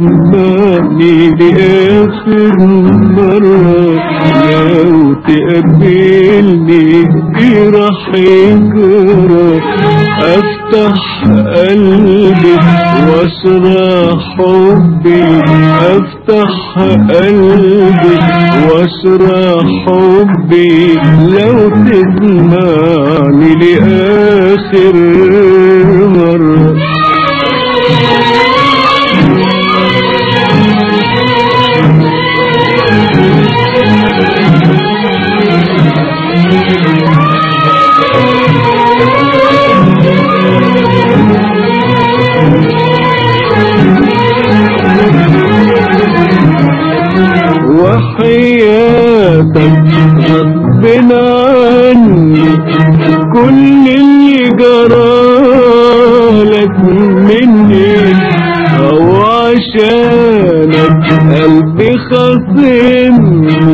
تسمعني لآخر مرة لو تقبلني ايه راح يجرى افتح قلبي واشرح حبي افتح قلبي واشرح حبي لو تسمعني لاخر مره وحياتك غصب عني كل اللي جرالك مني او عشانك قلبي خاصمني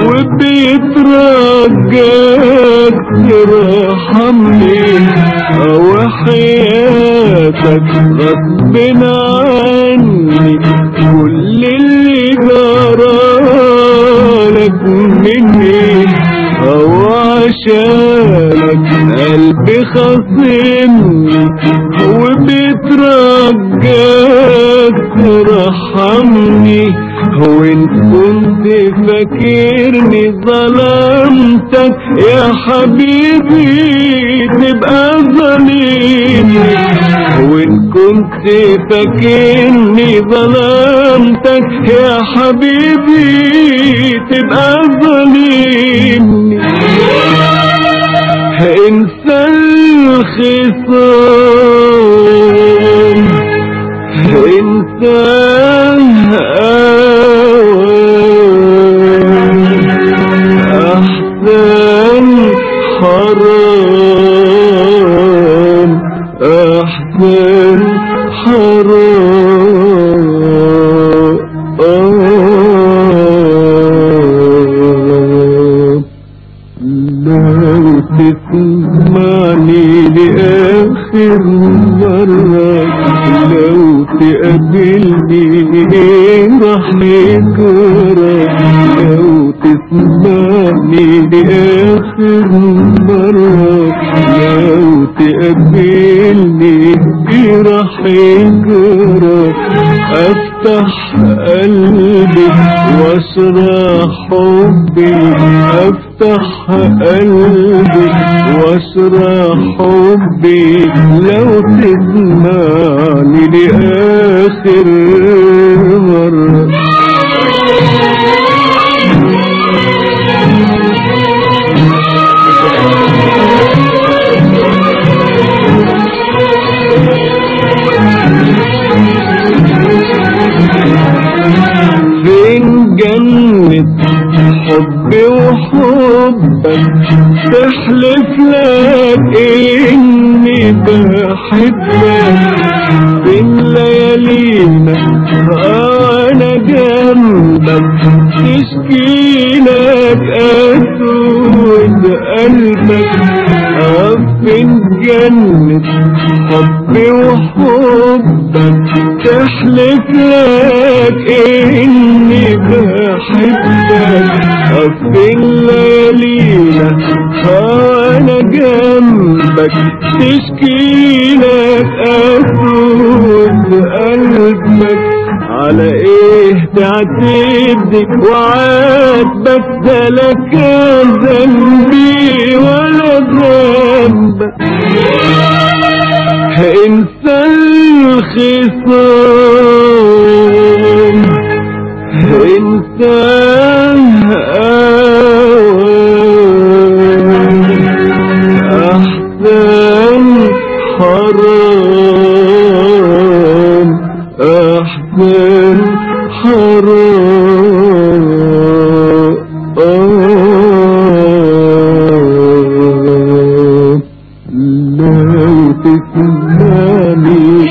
وبيترجاك ترحمني او حياتك غصب عني كل اللي جرالك مني او عشانك قلبي خاصمني وبترجاك ترحمني هو ان كنت فاكرني ظلمتك يا حبيبي تبقى ظليمي وان كنت فاكرني ظلمتك يا حبيبي تبقى ظليمي انسى الخصام انسى احسن حرام احسن حرام لو تسمعني لآخر مرة لو تقابلني راح يجرى لو تسمعني لآخر مرة لو تقابلني راح يجرى افتح قلبي واشرح حبي افتح قلبي واشرح حبي لو تسمعني لاخر مره فين جنة حبي وحبك تحلف لك اني بحبك فين ليالينا انا جنبك تشكي لك اسود قلبك فين جنة حبي وحبك تحلف لك اني بحبك في الليالينا انا جنبك تشكي لك اسود قلبك على ايه تعتبني وعاتبك ده لا كان ذنبي ولا ذنبك انسى الخصام انسى احسن حرام احسن حرام لو تسمعني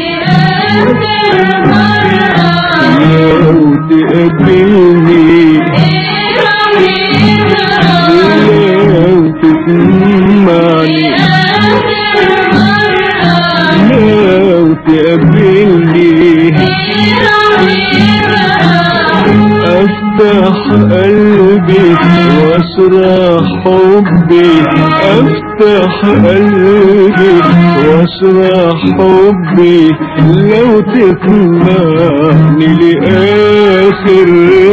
لو تقابلني لو تسمعني لو تقابلني قلبي واسرع حبي افتح قلبي واسرع حبي لو تسمعني لاخر